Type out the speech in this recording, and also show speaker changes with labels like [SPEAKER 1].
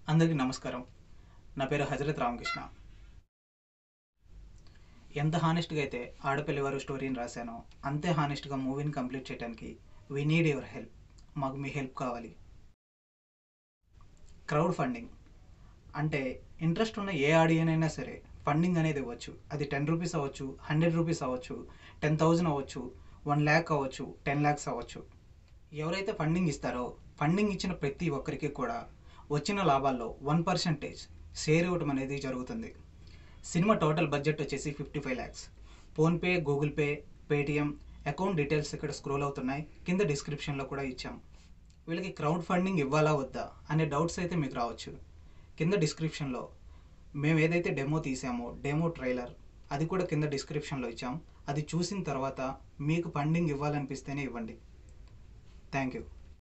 [SPEAKER 1] అందరికీ నమస్కారం నా పేరు హజరత్ రామకృష్ణ ఎంత హానెస్ట్గా అయితే ఆడపిల్లి వారు స్టోరీని రాశానో అంతే హానెస్ట్గా మూవీని కంప్లీట్ చేయడానికి వీ నీడ్ యువర్ హెల్ప్ మాకు మీ హెల్ప్ కావాలి క్రౌడ్ ఫండింగ్ అంటే ఇంట్రెస్ట్ ఉన్న ఏ ఆడియన్ అయినా సరే ఫండింగ్ అనేది ఇవ్వచ్చు అది టెన్ రూపీస్ అవ్వచ్చు హండ్రెడ్ రూపీస్ అవ్వచ్చు టెన్ థౌజండ్ అవ్వచ్చు వన్ ల్యాక్ అవ్వచ్చు టెన్ ల్యాక్స్ అవ్వచ్చు ఎవరైతే ఫండింగ్ ఇస్తారో ఫండింగ్ ఇచ్చిన ప్రతి ఒక్కరికి కూడా వచ్చిన లాభాల్లో వన్ పర్సెంటేజ్ షేర్ ఇవ్వటం అనేది జరుగుతుంది సినిమా టోటల్ బడ్జెట్ వచ్చేసి fifty five lakhs PhonePe Google Pay Paytm account details ఇక్కడ స్క్రోల్ అవుతున్నాయి కింద డిస్క్రిప్షన్లో కూడా ఇచ్చాం వీళ్ళకి క్రౌడ్ ఫండింగ్ ఇవ్వాలా వద్దా అనే డౌట్స్ అయితే మీకు రావచ్చు కింద డిస్క్రిప్షన్లో మేము ఏదైతే డెమో తీసామో డెమో ట్రైలర్ అది కూడా కింద డిస్క్రిప్షన్లో ఇచ్చాం అది చూసిన తర్వాత మీకు ఫండింగ్ ఇవ్వాలనిపిస్తేనే ఇవ్వండి థ్యాంక్ యూ